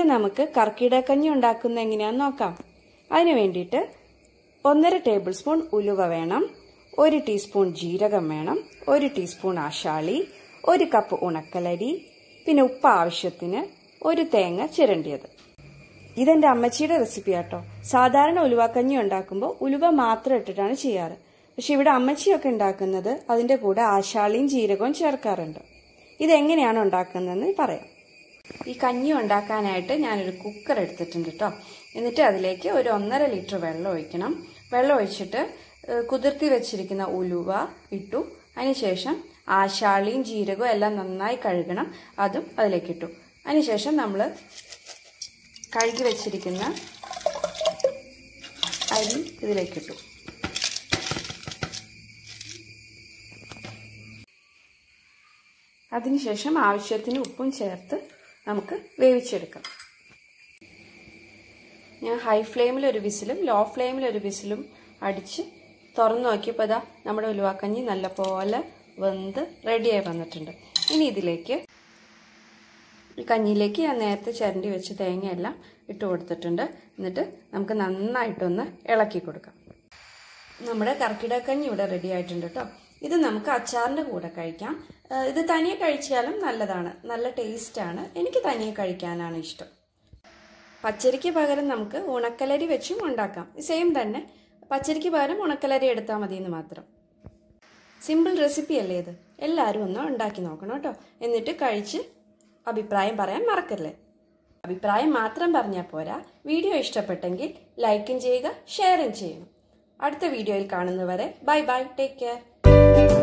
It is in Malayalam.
നമുക്ക് കർക്കിടകഞ്ഞി ഉണ്ടാക്കുന്ന എങ്ങനെയാന്ന് നോക്കാം അതിന് വേണ്ടിയിട്ട് ഒന്നര ടേബിൾ സ്പൂൺ ഉലുവ വേണം ഒരു ടീസ്പൂൺ ജീരകം വേണം ഒരു ടീസ്പൂൺ ആശാളി ഒരു കപ്പ് ഉണക്കലരി പിന്നെ ഉപ്പ് ആവശ്യത്തിന് ഒരു തേങ്ങ ചിരണ്ടിയത് ഇതെന്റെ അമ്മച്ചിയുടെ റെസിപ്പി ആട്ടോ സാധാരണ ഉലുവാക്കഞ്ഞി ഉണ്ടാക്കുമ്പോൾ ഉലുവ മാത്രം ഇട്ടിട്ടാണ് ചെയ്യാറ് പക്ഷെ ഇവിടെ അമ്മച്ചിയൊക്കെ ഉണ്ടാക്കുന്നത് അതിന്റെ കൂടെ ആശാളിയും ജീരകവും ചേർക്കാറുണ്ട് ഇതെങ്ങനെയാണ് ഉണ്ടാക്കുന്നതെന്ന് പറയാം ഈ കഞ്ഞി ഉണ്ടാക്കാനായിട്ട് ഞാനൊരു കുക്കർ എടുത്തിട്ടുണ്ട് കേട്ടോ എന്നിട്ട് അതിലേക്ക് ഒരു ഒന്നര ലിറ്റർ വെള്ളം ഒഴിക്കണം വെള്ളം ഒഴിച്ചിട്ട് ഏഹ്, കുതിർത്തി വെച്ചിരിക്കുന്ന ഉലുവ ഇട്ടു അതിനുശേഷം ആശാളിയും ജീരകവും എല്ലാം നന്നായി കഴുകണം അതും അതിലേക്ക് ഇട്ടു അതിനുശേഷം നമ്മൾ കഴുകി വെച്ചിരിക്കുന്ന അരി ഇതിലേക്ക് ഇട്ടു അതിനുശേഷം ആവശ്യത്തിന് ഉപ്പും ചേർത്ത് നമുക്ക് വേവിച്ചെടുക്കാം ഞാൻ ഹൈ ഫ്ലെയിമിൽ ഒരു വിസിലും ലോ ഫ്ലെയിമിൽ ഒരു വിസിലും അടിച്ച് തുറന്നു നോക്കിയപ്പോൾ ഇതാ നമ്മുടെ ഉലുവാക്കഞ്ഞി നല്ലപോലെ വെന്ത് റെഡിയായി വന്നിട്ടുണ്ട് ഇനി ഇതിലേക്ക് ഈ കഞ്ഞിയിലേക്ക് ഞാൻ നേരത്തെ ചിരണ്ടി വെച്ച് തേങ്ങയെല്ലാം ഇട്ട് കൊടുത്തിട്ടുണ്ട് എന്നിട്ട് നമുക്ക് നന്നായിട്ടൊന്ന് ഇളക്കി കൊടുക്കാം നമ്മുടെ കർക്കിടക്കഞ്ഞി ഇവിടെ റെഡി ആയിട്ടുണ്ട് കേട്ടോ ഇത് നമുക്ക് അച്ചാറിൻ്റെ കൂടെ കഴിക്കാം ഏഹ് ഇത് തനിയെ കഴിച്ചാലും നല്ലതാണ് നല്ല ടേസ്റ്റാണ് എനിക്ക് തനിയെ കഴിക്കാനാണ് ഇഷ്ടം പച്ചരിക്ക് പകരം നമുക്ക് ഉണക്കലരി വെച്ചും ഉണ്ടാക്കാം സെയിം തന്നെ പച്ചരിക്ക് പകരം ഉണക്കലരി എടുത്താൽ മതി എന്ന് മാത്രം സിമ്പിൾ റെസിപ്പി അല്ലേ ഇത് എല്ലാവരും ഒന്ന് ഉണ്ടാക്കി നോക്കണം കേട്ടോ എന്നിട്ട് കഴിച്ച് അഭിപ്രായം പറയാൻ മറക്കല്ലേ അഭിപ്രായം മാത്രം പറഞ്ഞാൽ പോരാ വീഡിയോ ഇഷ്ടപ്പെട്ടെങ്കിൽ ലൈക്കും ചെയ്യുക ഷെയറും ചെയ്യണം അടുത്ത വീഡിയോയിൽ കാണുന്നവരെ ബൈ ബൈ ടേക്ക് കെയർ